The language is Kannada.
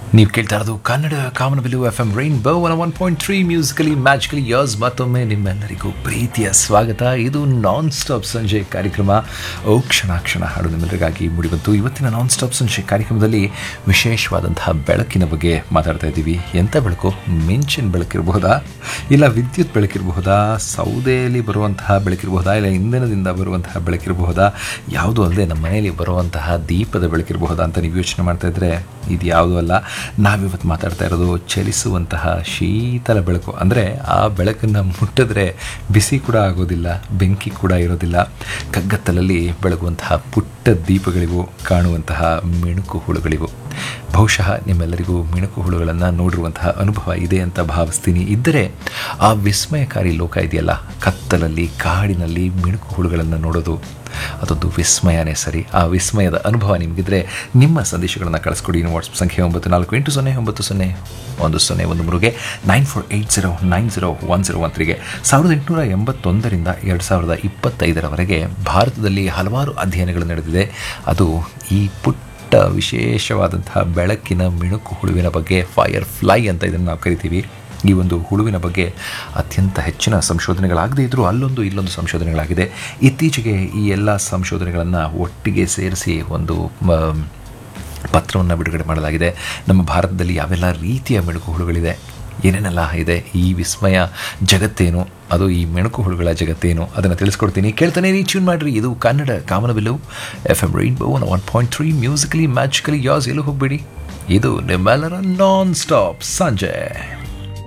ನೀವು ಕೇಳ್ತಾ ಇರೋದು ಕನ್ನಡ ಕಾಮನಬಿಲು F M rainbow one one point three musically magically yours ಮತ್ತೊಮ್ಮೆ ನಿಮ್ಮೆಲ್ಲರಿಗೂ ಪ್ರೀತಿಯ ಸ್ವಾಗತ ಇದು ನಾನ್ ಸ್ಟಾಪ್ ಸಂಜೆ ಕಾರ್ಯಕ್ರಮ ಓ ಕ್ಷಣ ಕ್ಷಣ ಹಾಡು ನಿಮ್ಮೆಲ್ಲರಿಗಾಗಿ ಮೂಡಿಬಂತು ಇವತ್ತಿನ ನಾನ್ ಸ್ಟಾಪ್ ಸಂಜೆ ಕಾರ್ಯಕ್ರಮದಲ್ಲಿ ವಿಶೇಷವಾದಂತಹ ಬೆಳಕಿನ ಬಗ್ಗೆ ಮಾತಾಡ್ತಾ ಇದ್ದೀವಿ ಎಂಥ ಬೆಳಕು ಮಿಂಚಿನ ಬೆಳಕಿರಬಹುದಾ ಇಲ್ಲ ವಿದ್ಯುತ್ ಬೆಳಕಿರಬಹುದಾ ಸೌದೆಯಲ್ಲಿ ಬರುವಂತಹ ಬೆಳಕಿರಬಹುದಾ ಇಲ್ಲ ಇಂಧನದಿಂದ ಬರುವಂತಹ ಬೆಳಕಿರಬಹುದಾ ಯಾವುದೂ ಅಲ್ಲದೆ ನಮ್ಮ ಮನೆಯಲ್ಲಿ ಬರುವಂತಹ ದೀಪದ ಬೆಳಕಿರಬಹುದಾ ಅಂತ ನೀವು ಯೋಚನೆ ಮಾಡ್ತಾ ಇದ್ರೆ ಇದು ಯಾವುದೂ ಅಲ್ಲ ನಾವಿವತ್ತು ಮಾತಾಡ್ತಾ ಇರೋದು ಚಲಿಸುವಂತಹ ಶೀತಲ ಬೆಳಕು ಅಂದರೆ ಆ ಬೆಳಕನ್ನು ಮುಟ್ಟಿದ್ರೆ ಬಿಸಿ ಕೂಡ ಆಗೋದಿಲ್ಲ ಬೆಂಕಿ ಕೂಡ ಇರೋದಿಲ್ಲ ಕಗ್ಗತ್ತಲಲ್ಲಿ ಬೆಳಗುವಂತಹ ಪುಟ್ಟ ದೀಪಗಳಿವು ಕಾಣುವಂತಹ ಮಿಣುಕು ಹುಳುಗಳಿವು ಬಹುಶಃ ನಿಮ್ಮೆಲ್ಲರಿಗೂ ಮಿಣುಕು ಹುಳುಗಳನ್ನು ನೋಡಿರುವಂತಹ ಅನುಭವ ಇದೆ ಅಂತ ಭಾವಿಸ್ತೀನಿ ಇದ್ದರೆ ಆ ವಿಸ್ಮಯಕಾರಿ ಲೋಕ ಇದೆಯಲ್ಲ ಕತ್ತಲಲ್ಲಿ ಕಾಡಿನಲ್ಲಿ ಮಿಣುಕು ಹುಳುಗಳನ್ನು ನೋಡೋದು ಅದೊಂದು ವಿಸ್ಮಯನೇ ಸರಿ ಆ ವಿಸ್ಮಯದ ಅನುಭವ ನಿಮಗಿದ್ರೆ ನಿಮ್ಮ ಸಂದೇಶಗಳನ್ನು ಕಳಿಸ್ಕೊಡಿ ನೀವು ವಾಟ್ಸಪ್ ಸಂಖ್ಯೆ ಒಂಬತ್ತು ನಾಲ್ಕು ಎಂಟು ಸೊನ್ನೆ ಒಂಬತ್ತು ಸೊನ್ನೆ ಒಂದು ಸೊನ್ನೆ ಒಂದು ಮೂರುಗೆ nine four eight zero nine zero one zero one ತ್ರೀಗೆ ಸಾವಿರದ ಎಂಟುನೂರ ಎಂಬತ್ತೊಂದರಿಂದ ಎರಡು ಸಾವಿರದ ಇಪ್ಪತ್ತೈದರವರೆಗೆ ಭಾರತದಲ್ಲಿ ಹಲವಾರು ಅಧ್ಯಯನಗಳು ನಡೆದಿದೆ ಅದು ಈ ಪುಟ್ಟ ವಿಶೇಷವಾದಂತಹ ಬೆಳಕಿನ ಮಿಣುಕು ಹುಳುವಿನ ಬಗ್ಗೆ ಫೈರ್ ಫ್ಲೈ ಅಂತ ಇದನ್ನು ನಾವು ಕರಿತೀವಿ ಈ ಒಂದು ಹುಳುವಿನ ಬಗ್ಗೆ ಅತ್ಯಂತ ಹೆಚ್ಚಿನ ಸಂಶೋಧನೆಗಳಾಗದೇ ಇದ್ದರೂ ಅಲ್ಲೊಂದು ಇಲ್ಲೊಂದು ಸಂಶೋಧನೆಗಳಾಗಿದೆ ಇತ್ತೀಚೆಗೆ ಈ ಎಲ್ಲ ಸಂಶೋಧನೆಗಳನ್ನು ಒಟ್ಟಿಗೆ ಸೇರಿಸಿ ಒಂದು ಪತ್ರವನ್ನು ಬಿಡುಗಡೆ ಮಾಡಲಾಗಿದೆ ನಮ್ಮ ಭಾರತದಲ್ಲಿ ಯಾವೆಲ್ಲ ರೀತಿಯ ಮಿಣುಕು ಹುಳುಗಳಿದೆ ಏನೇನೆಲ್ಲ ಇದೆ ಈ ವಿಸ್ಮಯ ಜಗತ್ತೇನು ಅದು ಈ ಮೆಣುಕು ಹುಳುಗಳ ಜಗತ್ತೇನು ಅದನ್ನು ತಿಳಿಸ್ಕೊಡ್ತೀನಿ ಕೇಳ್ತಾನೆ ರೀ ಟ್ಯೂನ್ ಮಾಡಿರಿ ಇದು ಕನ್ನಡ ಕಾಮನಬಿಲ್ಲು F M rainbow one point three musically magically yours ಎಲ್ಲೂ ಹೋಗಬೇಡಿ ಇದು ನಿಮ್ಮೆಲ್ಲರ ನಾನ್ ಸ್ಟಾಪ್ ಸಂಜೆ